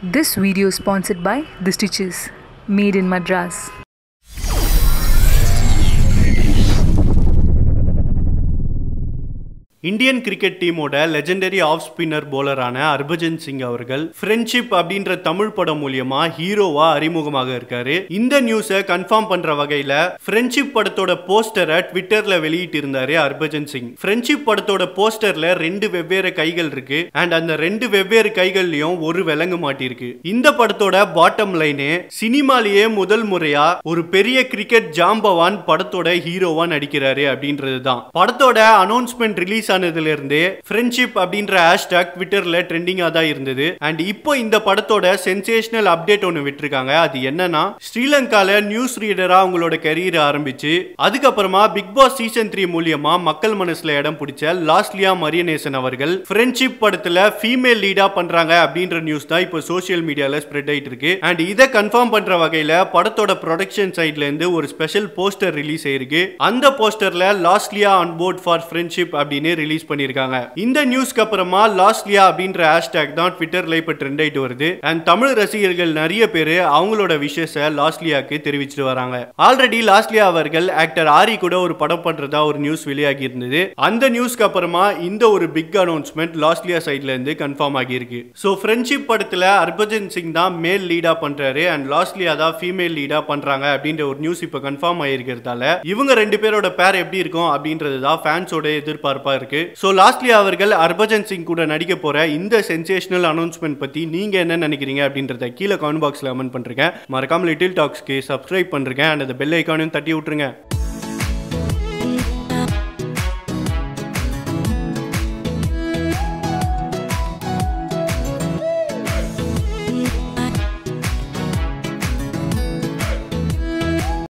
This video is sponsored by The Stitches, made in Madras. Indian cricket டீமோட legendary off spinner போலரான ஹர்பஜன் சிங் அவர்கள் friendship அப்படின்ற தமிழ் படம் மூலியமா ஹீரோவா அறிமுகமாக இருக்காரு இந்த நியூஸை கன்ஃபார்ம் பண்ற வகையில ஃப்ரெண்ட்ஷிப் படத்தோட போஸ்டரை ட்விட்டர்ல வெளியிட்டு இருந்தாரு ஹர்பஜன் சிங் ஃப்ரெண்ட்ஷிப் படத்தோட போஸ்டர்ல ரெண்டு வெவ்வேறு கைகள் இருக்கு அண்ட் அந்த ரெண்டு வெவ்வேறு கைகள்லயும் ஒரு விலங்கு மாட்டிருக்கு இந்த படத்தோட பாட்டம் லைனே சினிமாலேயே முதல் முறையா ஒரு பெரிய கிரிக்கெட் ஜாம்பவான் படத்தோட ஹீரோவா நடிக்கிறாரு அப்படின்றது தான் படத்தோட அனௌன்ஸ்மெண்ட் ரிலீஸ் ஆனதுல இருந்தே ஃப்ரெண்ட்ஷிப் அப்படின்ற ஹேஷ்டாக் ட்விட்டர்ல ட்ரெண்டிங்கா தான் இருந்தது அண்ட் இப்போ இந்த படத்தோட சென்சேஷனல் அப்டேட் ஒன்று விட்டுருக்காங்க அது என்னன்னா ஸ்ரீலங்கால நியூஸ் ரீடரா அவங்களோட கரியர் ஆரம்பிச்சு அதுக்கப்புறமா பிக் பாஸ் சீசன் த்ரீ மூலியமா மக்கள் மனசுல இடம் பிடிச்ச லாஸ்லியா மரியநேசன் அவர்கள் ஃப்ரெண்ட்ஷிப் படத்துல ஃபீமேல் லீடா பண்றாங்க அப்படின்ற நியூஸ் தான் இப்போ சோஷியல் மீடியால ஸ்ப்ரெட் ஆயிட்டு இருக்கு அண்ட் இதை கன்ஃபார்ம் பண்ற வகையில படத்தோட ப்ரொடக்ஷன் சைட்ல இருந்து ஒரு ஸ்பெஷல் போஸ்டர் ரிலீஸ் ஆயிருக்கு அந்த போஸ்டர்ல Losliya on board for friendship அப்படின்னு ரிலீஸ் பண்ணிருக்காங்க இந்த நியூஸ்க்கு அப்புறமா லாஸ்லியா அப்படின்ற ஹேஷ்டேக் தான் ட்விட்டர்ல இப்ப ட்ரெண்ட் ஆயிட்டு வருது அண்ட் தமிழ் ரசிகர்கள் நிறைய பேர் அவங்களோட விஷயஸ லாஸ்லியாக்கு தெரிவிச்சிட்டு வராங்க ஆல்ரெடி லாஸ்லியா அவர்கள் ஆக்டர் ஆரி கூட ஒரு படம் பண்றதா ஒரு நியூஸ் வெளியாகி இருந்தது அந்த நியூஸ்க்கு அப்புறமா இந்த ஒரு பிக் அனௌன்ஸ்மெண்ட் லாஸ்லியா சைட்ல இருந்து கன்ஃபார்ம் ஆகியிருக்கு ஸோ ஃப்ரெண்ட்ஷிப் படத்துல ஹர்பஜன் சிங் தான் மேல் லீடா பண்றாரு அண்ட் லாஸ்லியா தான் ஃபீமேல் லீடா பண்றாங்க அப்படின்ற ஒரு நியூஸ் இப்போ கன்ஃபார்ம் ஆகிருக்கிறதால இவங்க ரெண்டு பேரோட பேர் எப்படி இருக்கும் அப்படின்றது தான் ஃபேன்ஸோட எதிர்பார்ப்பா இருக்கு ஸோ லாஸ்ட்லியா அவர்கள் ஹர்பஜன் சிங் கூட நடிக்க போற இந்த சென்சேஷனல் அனௌன்ஸ்மெண்ட் பத்தி நீங்க என்ன நினைக்கிறீங்க அப்படின்றத கீழே கமெண்ட் பாக்ஸ்ல கமெண்ட் பண்றீங்க மறக்காம லிட்டில் டாக்ஸ்க்கு சப்ஸ்கிரைப் பண்றேன் அண்ட் அந்த பெல் ஐக்கானையும் தட்டி விட்டுருங்க